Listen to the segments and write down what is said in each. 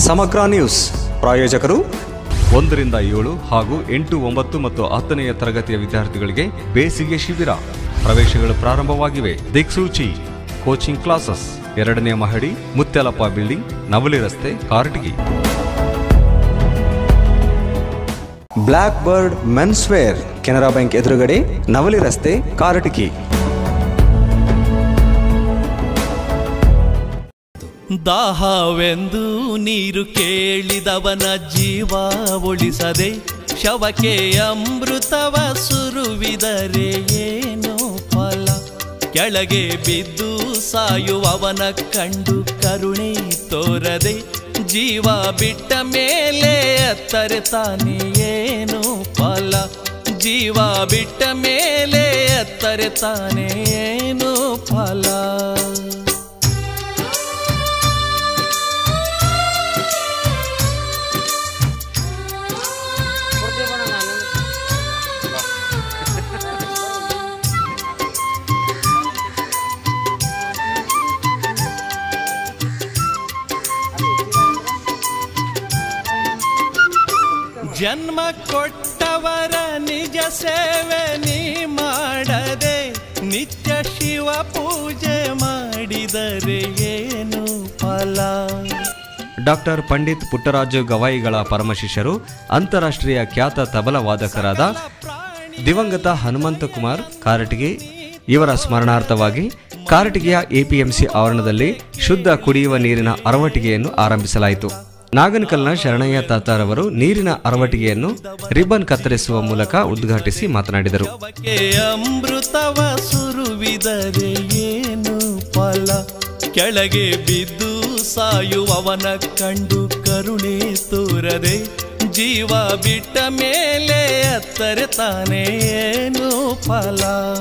ಸಮಗ್ರ ನ್ಯೂಸ್ ಪ್ರಾಯೋಜಕರು ಒಂದರಿಂದ ಏಳು ಹಾಗೂ ಎಂಟು ಒಂಬತ್ತು ಮತ್ತು ಹತ್ತನೆಯ ತರಗತಿಯ ವಿದ್ಯಾರ್ಥಿಗಳಿಗೆ ಬೇಸಿಗೆ ಶಿಬಿರ ಪ್ರವೇಶಗಳು ಪ್ರಾರಂಭವಾಗಿವೆ ದಿಕ್ಸೂಚಿ ಕೋಚಿಂಗ್ ಕ್ಲಾಸಸ್ ಎರಡನೇ ಮಹಡಿ ಮುತ್ಯಾಲಪ್ಪ ಬಿಲ್ಡಿಂಗ್ ನವಲಿ ರಸ್ತೆ Karatagi black bird men's wear Canara bank ಎದುರುಗಡೆ ನವಲಿ ರಸ್ತೆ ಕಾರಟಗಿ ದಾಹವೆಂದು ನೀರು ಕೇಳಿದವನ ಜೀವ ಉಳಿಸದೆ ಶವಕ್ಕೆ ಅಮೃತವ ಸುರುವಿದರೆ ಏನು ಫಲ ಕೆಳಗೆ ಬಿದ್ದು ಸಾಯುವವನ ಕಂಡು ಕರುಣೆ ತೋರದೆ ಜೀವ ಬಿಟ್ಟ ಮೇಲೆ ಅತ್ತರೆ ತಾನೇ ಏನು ಫಲ ಜೀವ ಬಿಟ್ಟ ಮೇಲೆ ಅತ್ತರೆ ತಾನೇ ಏನು ಫಲ ಜನ್ಮ ಕೊಟ್ಟವರ ನಿಜ ಸೇವೆ ನೀ ಮಾಡದೆ ನಿತ್ಯ ಶಿವ ಪೂಜೆ ಮಾಡಿದರೆ ಏನು ಫಲ ಡಾಕ್ಟರ್ ಪಂಡಿತ್ ಪುಟ್ಟರಾಜು ಗವಾಯಿಗಳ ಪರಮಶಿಷ್ಯರು ಅಂತಾರಾಷ್ಟ್ರೀಯ ಖ್ಯಾತ ತಬಲ ವಾದಕರಾದ ದಿವಂಗತ ಹನುಮಂತ ಕುಮಾರ್ ಕಾರಟಗಿ ಇವರ ಸ್ಮರಣಾರ್ಥವಾಗಿ ಕಾರಟಗಿಯ ಎಪಿಎಂಸಿ ಆವರಣದಲ್ಲಿ ಶುದ್ಧ ಕುಡಿಯುವ ನೀರಿನ ಅರವಟಿಗೆಯನ್ನು ಆರಂಭಿಸಲಾಯಿತು ನಾಗನಕಲ್ನ ಶರಣಯ್ಯ ತಾತಾರವರು ನೀರಿನ ಅರವಟಿಗೆಯನ್ನು ರಿಬ್ಬನ್ ಕತ್ತರಿಸುವ ಮೂಲಕ ಉದ್ಘಾಟಿಸಿ ಮಾತನಾಡಿದರು ಶವಕ್ಕೆ ಅಮೃತವ ಸುರುವಿದರೆ ಏನು ಫಲ ಕೆಳಗೆ ಬಿದ್ದು ಸಾಯುವವನ ಕಂಡು ಕರುಣೆ ತೋರದೆ ಜೀವ ಬಿಟ್ಟ ಮೇಲೆ ಅತ್ತರೆ ತಾನೇ ಏನು ಫಲ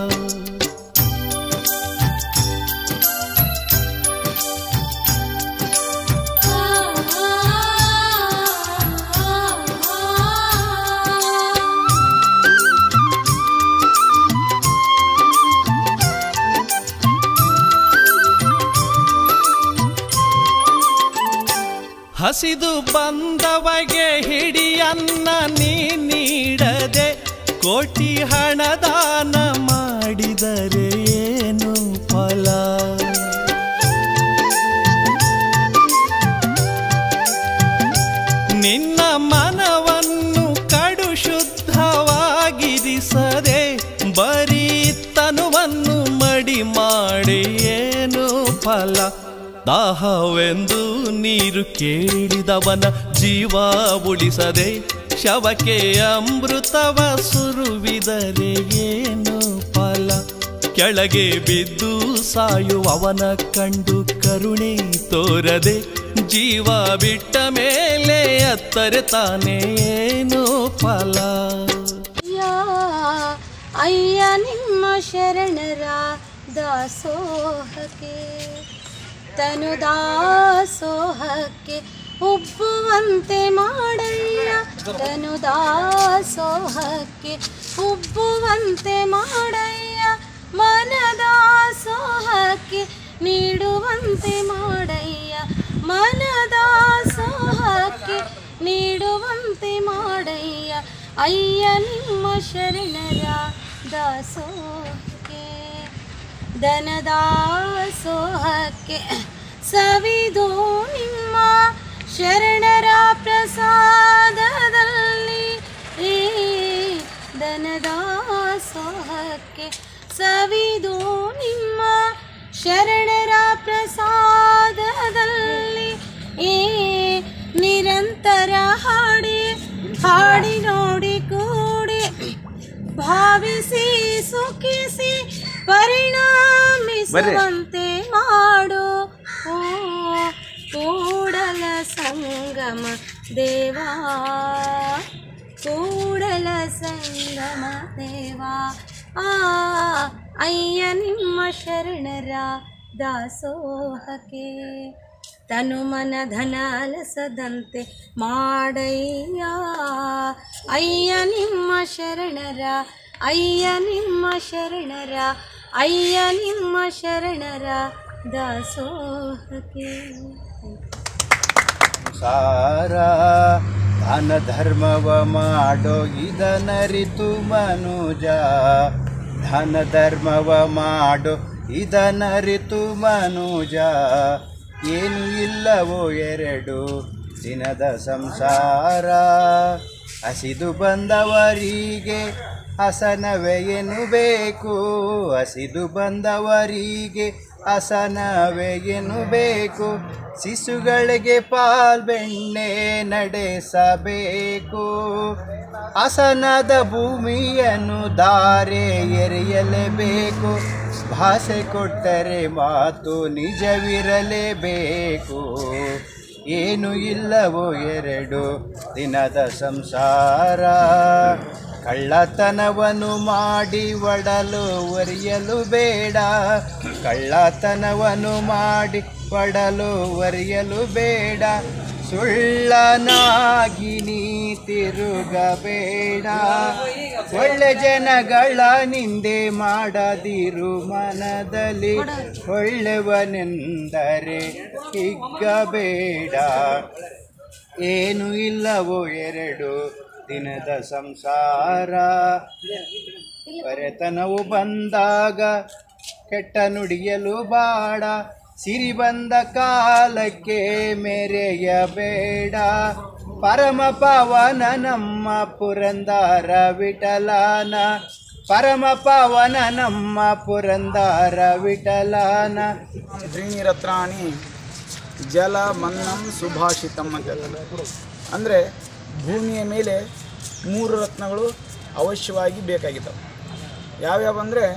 ಹಸಿದು ಬಂದವಗೆ ಹಿಡಿಯನ್ನ ನೀ ನೀಡದೆ ಕೋಟಿ ಹಣದಾನ ಮಾಡಿದರೆ ಏನು ಫಲ ನಿನ್ನ ಮನವನ್ನು ಕಡು ಶುದ್ಧವಾಗಿರಿಸದೆ ಬರೀ ತನುವನ್ನು ಮಡಿ ಮಾಡಿ ಏನು ಫಲ ದಾಹವೆಂದು ನೀರು ಕೇಳಿದವನ ಜೀವ ಉಳಿಸದೆ ಶವಕ್ಕೆ ಅಮೃತವ ಸುರುವಿದರೆ ಏನು ಫಲ ಕೆಳಗೆ ಬಿದ್ದು ಸಾಯುವವನ ಕಂಡು ಕರುಣೆ ತೋರದೆ ಜೀವ ಬಿಟ್ಟ ಮೇಲೆ ಅತ್ತರೆ ತಾನೇ ಏನು ಫಲ ಅಯ್ಯ ಅಯ್ಯ ನಿಮ್ಮ ಶರಣರ ದಾಸೋಹಕ್ಕೆ ತನು ದಾಸೋಹಕ್ಕೆ ಉಬ್ಬುವಂತೆ ಮಾಡಯ್ಯ ತನು ದಾಸೋಹಕ್ಕೆ ಉಬ್ಬುವಂತೆ ಮಾಡಯ್ಯ ಮನದಾಸೋಹಕ್ಕೆ ನೀಡುವಂತೆ ಮಾಡಯ್ಯ ಮನದಾಸೋಹಕ್ಕೆ ನೀಡುವಂತೆ ಮಾಡಯ್ಯ ಅಯ್ಯ ನಿಮ್ಮ ಶರಣರ ದಾಸೋಹಕ್ಕೆ ದನದಾಸೋಹಕ್ಕೆ ಸವಿದು ನಿಮ್ಮ ಶರಣರ ಪ್ರಸಾದದಲ್ಲಿ ಈ ದನದಾಸೋಹಕ್ಕೆ ಸವಿದು ನಿಮ್ಮ ಶರಣರ ಪ್ರಸಾದದಲ್ಲಿ ಈ ನಿರಂತರ ಹಾಡಿ ಹಾಡಿ ನೋಡಿ ಕೂಡಿ ಭಾವಿಸಿ ಸುಖಿಸಿ ಪರಿಣಾಮಿಸುವಂತೆ ಮಾಡು ಓ ಕೂಡಲ ಸಂಗಮ ದೇವಾ ಕೂಡಲ ಸಂಗಮ ದೇವಾ ಆ ಅಯ್ಯ ನಿಮ್ಮ ಶರಣರ ದಾಸೋಹಕ್ಕೆ ತನು ಮನ ಧನ ಅಲಸದಂತೆ ಮಾಡಯ್ಯ ಅಯ್ಯ ನಿಮ್ಮ ಶರಣರ ಅಯ್ಯ ನಿಮ್ಮ ಶರಣರ ಅಯ್ಯ ನಿಮ್ಮ ಶರಣರ ದಾಸೋಹಕ್ಕೆ ಸಂಸಾರ ದಾನ ಧರ್ಮವ ಮಾಡೋ ಇದನರಿತು ಮನುಜ ದಾನ ಧರ್ಮವ ಮಾಡೋ ಇದನರಿತು ಮನುಜ ಏನು ಇಲ್ಲವೋ ಎರಡು ದಿನದ ಸಂಸಾರ ಹಸಿದು ಬಂದವರಿಗೆ ಹಸನವೇ ಏನು ಬೇಕು ಹಸಿದು ಬಂದವರಿಗೆ ಹಸನವೇ ಏನು ಬೇಕು ಶಿಶುಗಳಿಗೆ ಪಾಲ್ಬೆಣ್ಣೆ ನಡೆಸಬೇಕು ಹಸನದ ಭೂಮಿಯನ್ನು ದಾರೆ ಎರೆಯಲೇಬೇಕು ಭಾಷೆ ಕೊಟ್ಟರೆ ಮಾತು ನಿಜವಿರಲೇಬೇಕು ಏನು ಇಲ್ಲವೋ ಎರಡು ದಿನದ ಸಂಸಾರ ಕಳ್ಳತನವನ್ನು ಮಾಡಿ ಒಡಲು ಒರೆಯಲು ಬೇಡ ಕಳ್ಳತನವನ್ನು ಮಾಡಿ ಒಡಲು ಒರೆಯಲು ಬೇಡ ಸುಳ್ಳನಾಗಿ ನೀ ತಿರುಗಬೇಡ ಒಳ್ಳೆ ಜನಗಳ ನಿಂದೆ ಮಾಡದಿರು ಮನದಲ್ಲಿ ಒಳ್ಳೆವನೆಂದರೆ ಹಿಗ್ಗಬೇಡ ಏನು ಇಲ್ಲವೋ ಎರಡು ದಿನದ ಸಂಸಾರ ಬರೆತನವು ಬಂದಾಗ ಕೆಟ್ಟ ನುಡಿಯಲು ಬಾಡ ಸಿರಿ ಬಂದ ಕಾಲಕ್ಕೆ ಮೆರೆಯಬೇಡ ಪರಮ ಪವನ ನಮ್ಮ ಪುರಂದರ ವಿಠಲಾನ ಪರಮ ಪವನ ನಮ್ಮ ಪುರಂದರ ವಿಠಲಾನ ತ್ರೀಣಿರತ್ನಾನಿ ಜಲ ಮನ್ನಂ ಸುಭಾಷಿತಂ ಅಂತ ಹೇಳ್ತಾರೆ ಅಂದರೆ ಭೂಮಿಯ ಮೇಲೆ ಮೂರು ರತ್ನಗಳು ಅವಶ್ಯವಾಗಿ ಬೇಕಾಗಿದ್ದಾವೆ ಯಾವ್ಯಾವ ಅಂದರೆ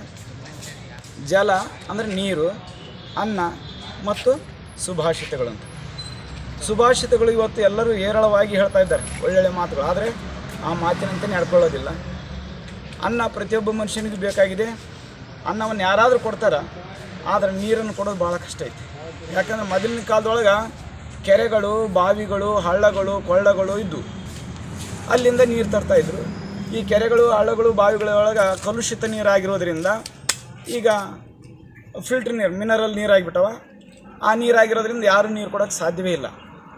ಜಲ ಅಂದರೆ ನೀರು ಅನ್ನ ಮತ್ತು ಸುಭಾಷಿತಗಳು ಅಂತ ಸುಭಾಷಿತಗಳು ಇವತ್ತು ಎಲ್ಲರೂ ಹೇರಳವಾಗಿ ಹೇಳ್ತಾ ಇದ್ದಾರೆ ಒಳ್ಳೊಳ್ಳೆ ಮಾತುಗಳು ಆದರೆ ಆ ಮಾತಿನಂತೆ ನಡ್ಕೊಳ್ಳೋದಿಲ್ಲ ಅನ್ನ ಪ್ರತಿಯೊಬ್ಬ ಮನುಷ್ಯನಿಗೂ ಬೇಕಾಗಿದೆ ಅನ್ನವನ್ನು ಯಾರಾದರೂ ಕೊಡ್ತಾರ ಆದರೆ ನೀರನ್ನು ಕೊಡೋದು ಭಾಳ ಕಷ್ಟ ಐತಿ ಯಾಕಂದ್ರೆ ಮೊದಲಿನ ಕಾಲದೊಳಗೆ ಕೆರೆಗಳು ಬಾವಿಗಳು ಹಳ್ಳಗಳು ಕೊಳ್ಳಗಳು ಇದ್ದು ಅಲ್ಲಿಂದ ನೀರು ತರ್ತಾಯಿದ್ರು ಈ ಕೆರೆಗಳು ಹಳ್ಳಗಳು ಬಾವಿಗಳೊಳಗೆ ಕಲುಷಿತ ನೀರಾಗಿರೋದ್ರಿಂದ ಈಗ ಫಿಲ್ಟ್ರ್ ನೀರು ಮಿನರಲ್ ನೀರಾಗಿಬಿಟ್ಟವ ಆ ನೀರಾಗಿರೋದ್ರಿಂದ ಯಾರೂ ನೀರು ಕೊಡೋಕ್ಕೆ ಸಾಧ್ಯವೇ ಇಲ್ಲ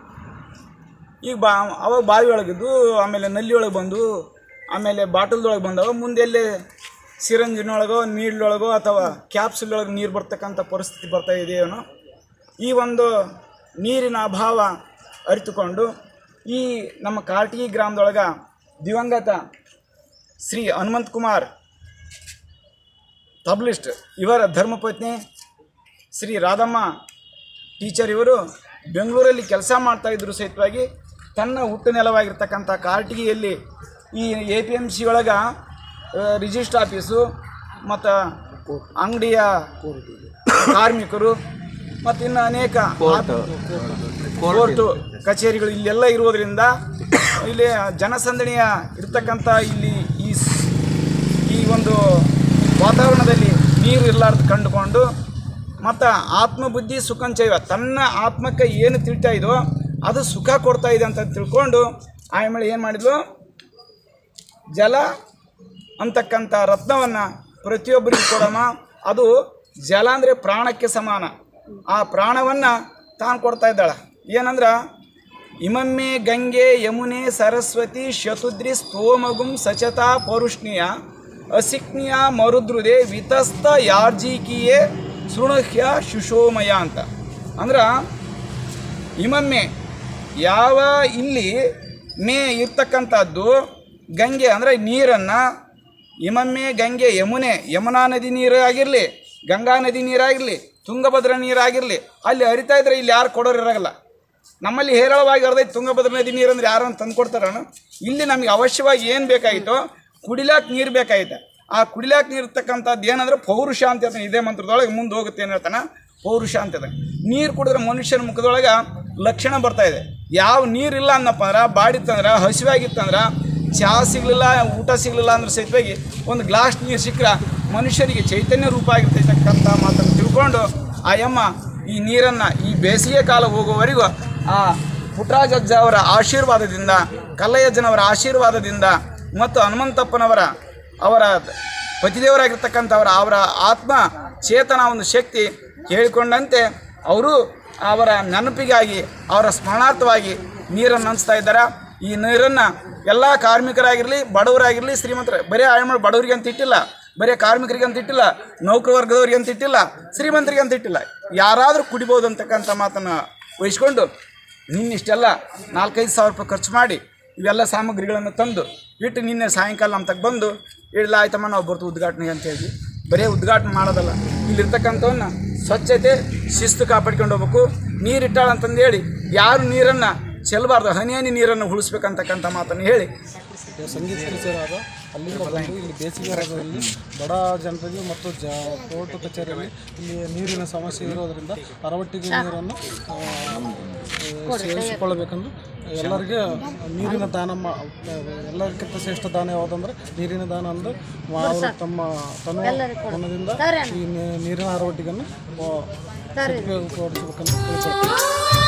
ಈಗ ಬಾ ಅವಾಗ ಬಾವಿ ಒಳಗಿದ್ದು ಆಮೇಲೆ ನಲ್ಲಿ ಒಳಗೆ ಬಂದು ಆಮೇಲೆ ಬಾಟಲ್ದೊಳಗೆ ಬಂದವ ಮುಂದೆ ಎಲ್ಲೇ ಸಿರಂಜಿನೊಳಗೋ ನೀಡ್ಲೊಳಗೋ ಅಥವಾ ಕ್ಯಾಪ್ಸುಲ್ ಒಳಗೆ ನೀರು ಬರ್ತಕ್ಕಂಥ ಪರಿಸ್ಥಿತಿ ಬರ್ತಾ ಇದೆಯೇನೋ ಈ ಒಂದು ನೀರಿನ ಅಭಾವ ಅರಿತುಕೊಂಡು ಈ ನಮ್ಮ ಕಾರ್ಟಿಗಿ ಗ್ರಾಮದೊಳಗೆ ದಿವಂಗತ ಶ್ರೀ ಹನುಮಂತ್ ಕುಮಾರ್ ತಬ್ಲಿಸ್ಟ್ ಇವರ ಧರ್ಮಪತ್ನಿ ಶ್ರೀ ರಾಧಮ್ಮ ಟೀಚರ್ ಇವರು ಬೆಂಗಳೂರಲ್ಲಿ ಕೆಲಸ ಮಾಡ್ತಾ ಇದ್ರು ಸಹಿತವಾಗಿ ತನ್ನ ಹುಟ್ಟು ನೆಲವಾಗಿರ್ತಕ್ಕಂಥ ಕಾರ್ಟಿಗಿಯಲ್ಲಿ ಈ ಎ ಪಿ ಎಮ್ ಸಿ ಒಳಗೆ ರಿಜಿಸ್ಟ್ರ್ ಆಫೀಸು ಮತ್ತು ಅಂಗಡಿಯ ಕಾರ್ಮಿಕರು ಮತ್ತು ಇನ್ನು ಅನೇಕ ಕೋರ್ಟು ಕಚೇರಿಗಳು ಇಲ್ಲೆಲ್ಲ ಇರುವುದರಿಂದ ಇಲ್ಲಿ ಜನಸಂದಣಿಯ ಇರ್ತಕ್ಕಂಥ ಇಲ್ಲಿ ಈ ಸ್- ಈ ಒಂದು ವಾತಾವರಣದಲ್ಲಿ ನೀರು ಇರಲಾರ್ದು ಕಂಡುಕೊಂಡು ಮತ್ತು ಆತ್ಮಬುದ್ಧಿ ಸುಖಂಚೈವ ತನ್ನ ಆತ್ಮಕ್ಕೆ ಏನು ತಿಳ್ತಾ ಇದೋ ಅದು ಸುಖ ಕೊಡ್ತಾ ಇದೆ ಅಂತ ತಿಳ್ಕೊಂಡು ಆಮೇಲೆ ಏನು ಮಾಡಿದ್ಲು ಜಲ ಅಂತಕ್ಕಂಥ ರತ್ನವನ್ನು ಪ್ರತಿಯೊಬ್ಬರಿಗೂ ಕೊಡೋಣ ಅದು ಜಲ ಅಂದರೆ ಪ್ರಾಣಕ್ಕೆ ಸಮಾನ ಆ ಪ್ರಾಣವನ್ನು ತಾನು ಕೊಡ್ತಾ ಇದ್ದಾಳೆ ಏನಂದ್ರೆ ಇಮಮ್ಮೆ ಗಂಗೆ ಯಮುನೆ ಸರಸ್ವತಿ ಶತುದ್ರಿ ಸ್ತೋಮಗುಂ ಸಚತಾ ಪೌರುಷ್ಣಿಯ ಅಸಿಕ್ನಿಯ ಮರುದ್ರುದೆ ವಿತಸ್ತ ಯಾರ್ಜಿಕಿಯೇ ಸೃಣಹ್ಯ ಶುಶೋಮಯ ಅಂತ ಅಂದ್ರೆ ಇಮಮ್ಮೆ ಯಾವ ಇಲ್ಲಿ ಮೇ ಇರ್ತಕ್ಕಂಥದ್ದು ಗಂಗೆ ಅಂದರೆ ನೀರನ್ನು ಇಮಮ್ಮೆ ಗಂಗೆ ಯಮುನೆ ಯಮುನಾ ನದಿ ನೀರು ಆಗಿರಲಿ ಗಂಗಾ ನದಿ ನೀರಾಗಿರಲಿ ತುಂಗಭದ್ರಾ ನೀರಾಗಿರಲಿ ಅಲ್ಲಿ ಹರಿತಾ ಇದ್ರೆ ಇಲ್ಲಿ ಯಾರು ಕೊಡೋರು ಇರೋಲ್ಲ ನಮ್ಮಲ್ಲಿ ಹೇರಳವಾಗಿ ಹರಿದೈತೆ ತುಂಗಭದ್ರಾ ನದಿ ನೀರು ಅಂದ್ರೆ ಯಾರನ್ನು ತಂದು ಕೊಡ್ತಾರಣ ಇಲ್ಲಿ ನಮಗೆ ಅವಶ್ಯವಾಗಿ ಏನು ಬೇಕಾಗಿತ್ತು ಕುಡಿಲಾಕ ನೀರು ಬೇಕಾಗಿತ್ತು ಆ ಕುಡಿಲಾಕ ನೀರು ಇರ್ತಕ್ಕಂಥದ್ದು ಏನಂದ್ರೆ ಪೌರುಷ ಅಂತ ಹೇಳ್ತಾನೆ ಇದೇ ಮಂತ್ರದೊಳಗೆ ಮುಂದೆ ಹೋಗುತ್ತೆ ಏನು ಹೇಳ್ತಾನೆ ಪೌರುಷ ಅಂತದೆ ನೀರು ಕುಡಿದ್ರೆ ಮನುಷ್ಯನ ಮುಖದೊಳಗೆ ಲಕ್ಷಣ ಬರ್ತಾ ಇದೆ ಯಾವ ನೀರಿಲ್ಲ ಅನ್ನಪ್ಪ ಅಂದ್ರೆ ಬಾಡಿತ್ತಂದ್ರೆ ಹಸಿವಾಗಿತ್ತಂದ್ರೆ ಚಹಾ ಸಿಗಲಿಲ್ಲ ಊಟ ಸಿಗಲಿಲ್ಲ ಅಂದ್ರೆ ಸಹಿತವಾಗಿ ಒಂದು ಗ್ಲಾಸ್ ನೀರು ಸಿಕ್ಕರೆ ಮನುಷ್ಯನಿಗೆ ಚೈತನ್ಯ ರೂಪ ಆಗಿರ್ತಕ್ಕಂಥ ಮಾತನ್ನು ತಿಳ್ಕೊಂಡು ಆ ಯಮ್ಮ ಈ ನೀರನ್ನು ಈ ಬೇಸಿಗೆ ಕಾಲ ಹೋಗುವವರೆಗೂ ಆ ಪುಟ್ಟರಾಜಜ್ಜ ಅವರ ಆಶೀರ್ವಾದದಿಂದ ಕಲ್ಲಯ್ಯಜ್ಜನವರ ಆಶೀರ್ವಾದದಿಂದ ಮತ್ತು ಹನುಮಂತಪ್ಪನವರ ಅವರ ಪತಿದೇವರಾಗಿರ್ತಕ್ಕಂಥವರ ಅವರ ಆತ್ಮ ಚೇತನ ಒಂದು ಶಕ್ತಿ ಹೇಳಿಕೊಂಡಂತೆ ಅವರು ಅವರ ನೆನಪಿಗಾಗಿ ಅವರ ಸ್ಮರಣಾರ್ಥವಾಗಿ ನೀರನ್ನು ಹಂಚ್ತಾ ಇದ್ದಾರೆ ಈ ನೀರನ್ನು ಎಲ್ಲ ಕಾರ್ಮಿಕರಾಗಿರಲಿ ಬಡವರಾಗಿರಲಿ ಶ್ರೀಮಂತರ ಬರೀ ಆಳ್ಮಾಡ ಬಡವರಿಗೆ ಅಂತ ಇಟ್ಟಿಲ್ಲ ಬರೀ ಕಾರ್ಮಿಕರಿಗೆ ಅಂತ ಇಟ್ಟಿಲ್ಲ ನೌಕರ ವರ್ಗದವರಿಗೆ ಅಂತ ಇಟ್ಟಿಲ್ಲ ಶ್ರೀಮಂತರಿಗೆ ಅಂತ ಇಟ್ಟಿಲ್ಲ ಯಾರಾದರೂ ಕುಡಿಬೋದು ಅಂತಕ್ಕಂಥ ಮಾತನ್ನು ವಹಿಸ್ಕೊಂಡು ನಿನ್ನಿಷ್ಟೆಲ್ಲ ನಾಲ್ಕೈದು ಸಾವಿರ ರೂಪಾಯಿ ಖರ್ಚು ಮಾಡಿ ಇವೆಲ್ಲ ಸಾಮಗ್ರಿಗಳನ್ನು ತಂದು ಇಟ್ಟು ನಿನ್ನೆ ಸಾಯಂಕಾಲ ನಮ್ಮ ತಗ ಬಂದು ಇಲ್ಲ ಆಯ್ತಮ್ಮ ನಾವು ಬರ್ತೀವಿ ಉದ್ಘಾಟನೆಗೆ ಅಂತ ಹೇಳಿ ಬರೀ ಉದ್ಘಾಟನೆ ಮಾಡೋದಲ್ಲ ಇಲ್ಲಿರ್ತಕ್ಕಂಥವನ್ನ ಸ್ವಚ್ಛತೆ ಶಿಸ್ತು ಕಾಪಾಡ್ಕೊಂಡು ಹೋಗ್ಬೇಕು ನೀರಿಟ್ಟಾಳ ಅಂತಂದು ಹೇಳಿ ಯಾರು ನೀರನ್ನು ಚೆಲ್ಲಬಾರ್ದು ಹನಿ ಹನಿ ನೀರನ್ನು ಉಳಿಸ್ಬೇಕಂತಕ್ಕಂಥ ಮಾತನ್ನು ಹೇಳಿ ಸಂಗೀತ ಟೀಚರಾದ ಅಲ್ಲಿಂದ ಬಂದು ಇಲ್ಲಿ ಬೇಸಿಗೆ ರಜದಲ್ಲಿ ಬಡ ಜನರಿಗೆ ಮತ್ತು ಜ ಕೋರ್ಟ್ ಕಚೇರಿಯಲ್ಲಿ ಇಲ್ಲಿ ನೀರಿನ ಸಮಸ್ಯೆ ಇರೋದರಿಂದ ಅರವಟ್ಟಿಗೆ ನೀರನ್ನು ಆ, ಸೇರಿಸಿಕೊಳ್ಳಬೇಕೆಂದು ಎಲ್ಲರಿಗೆ ನೀರಿನ ದಾನ ಮಾ ಎಲ್ಲರಿಗಿಂತ ಶ್ರೇಷ್ಠ ದಾನ ಯಾವುದಂದ್ರೆ ನೀರಿನ ದಾನ ಅಂದ್ರೆ ಅವರು ತಮ್ಮ ತನ್ನ ಮನದಿಂದ ಈ ನೀ- ನೀರಿನ ಅರವಟ್ಟಿಗೆಯನ್ನು ಆ, ಸದುಪಯೋಗಪಡಿಸಬೇಕೆಂದು ಕೇಳ್ಕೊಳ್ತೀನಿ.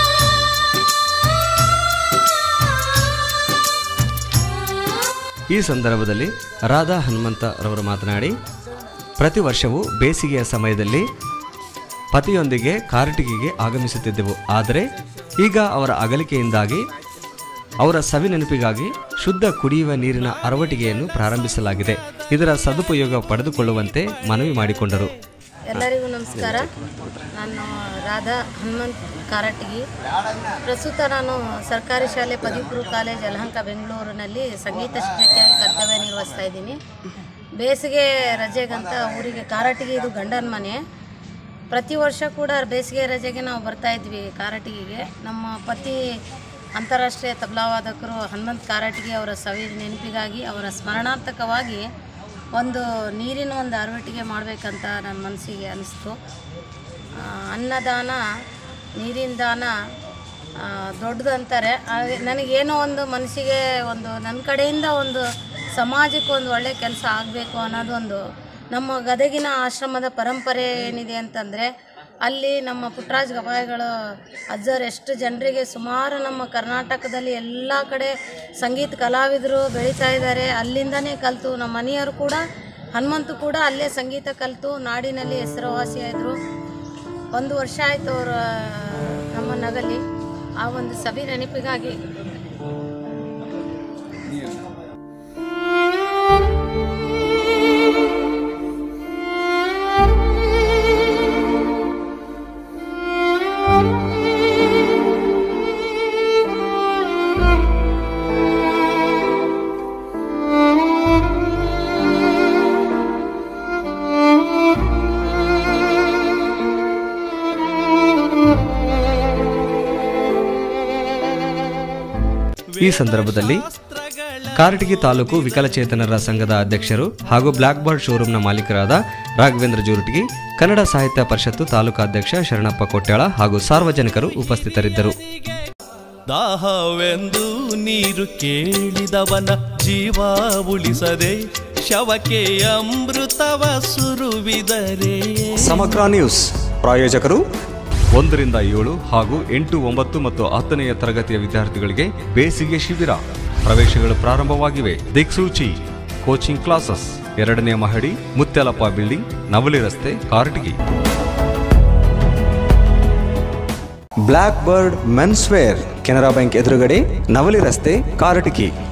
ಈ ಸಂದರ್ಭದಲ್ಲಿ ರಾಧಾ ಹನುಮಂತ ರವರು ಮಾತನಾಡಿ ಪ್ರತಿ ವರ್ಷವೂ ಬೇಸಿಗೆಯ ಸಮಯದಲ್ಲಿ ಪತಿಯೊಂದಿಗೆ ಕಾರಟಗಿಗೆ ಆಗಮಿಸುತ್ತಿದ್ದೆವು ಆದರೆ ಈಗ ಅವರ ಅಗಲಿಕೆಯಿಂದಾಗಿ ಅವರ ಸವಿ ನೆನಪಿಗಾಗಿ ಶುದ್ಧ ಕುಡಿಯುವ ನೀರಿನ ಅರವಟಿಗೆಯನ್ನು ಪ್ರಾರಂಭಿಸಲಾಗಿದೆ ಇದರ ಸದುಪಯೋಗ ಪಡೆದುಕೊಳ್ಳುವಂತೆ ಮನವಿ ಮಾಡಿಕೊಂಡರು ಎಲ್ಲರಿಗೂ ನಮಸ್ಕಾರ ನಾನು ರಾಧಾ ಹನುಮಂತ್ ಕಾರಟಗಿ ಪ್ರಸ್ತುತ ನಾನು ಸರ್ಕಾರಿ ಶಾಲೆ ಪದವಿಪೂರ್ವ ಕಾಲೇಜ್ ಯಲಹಂಕ ಬೆಂಗಳೂರಿನಲ್ಲಿ ಸಂಗೀತ ಶಿಕ್ಷಕಿಯಾಗಿ ಕರ್ತವ್ಯ ನಿರ್ವಹಿಸ್ತಾ ಇದ್ದೀನಿ ಬೇಸಿಗೆ ರಜೆಗಂತ ಊರಿಗೆ ಕಾರಟಗಿ ಇದು ಗಂಡನ ಮನೆ ಪ್ರತಿ ವರ್ಷ ಕೂಡ ಬೇಸಿಗೆ ರಜೆಗೆ ನಾವು ಬರ್ತಾ ಇದ್ವಿ ಕಾರಟಗಿಗೆ ನಮ್ಮ ಪತಿ ಅಂತಾರಾಷ್ಟ್ರೀಯ ತಬಲಾವಾದಕರು ಹನುಮಂತ್ ಕಾರಟಗಿ ಅವರ ಸವಿ ನೆನಪಿಗಾಗಿ ಅವರ ಸ್ಮರಣಾರ್ಥಕವಾಗಿ ಒಂದು ನೀರಿನ ಒಂದು ಅರವಟ್ಟಿಗೆ ಮಾಡಬೇಕಂತ ನನ್ನ ಮನಸ್ಸಿಗೆ ಅನಿಸ್ತು ಆ, ಅನ್ನದಾನ ನೀರಿನ ದಾನ ಆ, ದೊಡ್ಡದು ಅಂತಾರೆ ಹಾಗೆ ನನಗೇನೋ ಒಂದು ಮನಸ್ಸಿಗೆ ಒಂದು ನನ್ನ ಕಡೆಯಿಂದ ಒಂದು ಸಮಾಜಕ್ಕೆ ಒಂದು ಒಳ್ಳೆಯ ಕೆಲಸ ಆಗಬೇಕು ಅನ್ನೋದೊಂದು ನಮ್ಮ ಗದಗಿನ ಆಶ್ರಮದ ಪರಂಪರೆ ಏನಿದೆ ಅಂತಂದರೆ ಅಲ್ಲಿ ನಮ್ಮ ಪುಟ್ಟರಾಜ್ ಗವಾಯಿಗಳು ಅಜ್ಜರು ಎಷ್ಟು ಜನರಿಗೆ ಸುಮಾರು ನಮ್ಮ ಕರ್ನಾಟಕದಲ್ಲಿ ಎಲ್ಲ ಕಡೆ ಸಂಗೀತ ಕಲಾವಿದರು ಬೆಳೀತಾ ಇದ್ದಾರೆ ಅಲ್ಲಿಂದನೇ ಕಲಿತು ನಮ್ಮ ಮನೆಯವರು ಕೂಡ ಹನುಮಂತು ಕೂಡ ಅಲ್ಲೇ ಸಂಗೀತ ಕಲಿತು ನಾಡಿನಲ್ಲಿ ಹೆಸರುವಾಸಿಯಾದರು ಒಂದು ವರ್ಷ ಆಯಿತು ಅವರು ನಮ್ಮ ನಗಲಿ ಆ ಒಂದು ಸವಿ ನೆನಪಿಗಾಗಿ ಈ ಸಂದರ್ಭದಲ್ಲಿ ಕಾರಟಗಿ ತಾಲೂಕು ವಿಕಲಚೇತನರ ಸಂಘದ ಅಧ್ಯಕ್ಷರು ಹಾಗೂ ಬ್ಲಾಕ್ ಬರ್ಡ್ ಶೋರೂಮ್ನ ಮಾಲೀಕರಾದ ರಾಘವೇಂದ್ರ ಜೋರಟಗಿ ಕನ್ನಡ ಸಾಹಿತ್ಯ ಪರಿಷತ್ತು ತಾಲೂಕಾಧ್ಯಕ್ಷ ಶರಣಪ್ಪ ಕೊಟ್ಯಾಳ ಹಾಗೂ ಸಾರ್ವಜನಿಕರು ಉಪಸ್ಥಿತರಿದ್ದರು ದಾಹವೆಂದು ನೀರು ಕೇಳಿದವನ ಜೀವ ಉಳಿಸದೆ ಶವಕ್ಕೆ ಅಮೃತವ ಸುರುವಿದರೆ ಸಮಗ್ರ ನ್ಯೂಸ್ ಪ್ರಾಯೋಜಕರು ಒಂದರಿಂದ ಏಳು ಹಾಗೂ ಎಂಟು ಒಂಬತ್ತು ಮತ್ತು ಹತ್ತನೆಯ ತರಗತಿಯ ವಿದ್ಯಾರ್ಥಿಗಳಿಗೆ ಬೇಸಿಗೆ ಶಿಬಿರ ಪ್ರವೇಶಗಳು ಪ್ರಾರಂಭವಾಗಿವೆ ದಿಕ್ಸೂಚಿ ಕೋಚಿಂಗ್ ಕ್ಲಾಸಸ್ ಎರಡನೇ ಮಹಡಿ ಮುತ್ಯಾಲಪ್ಪ ಬಿಲ್ಡಿಂಗ್ ನವಲಿ ರಸ್ತೆ Karatagi black bird men's wear Canara bank ಎದುರುಗಡೆ ನವಲಿ ರಸ್ತೆ ಕಾರಟಕಿ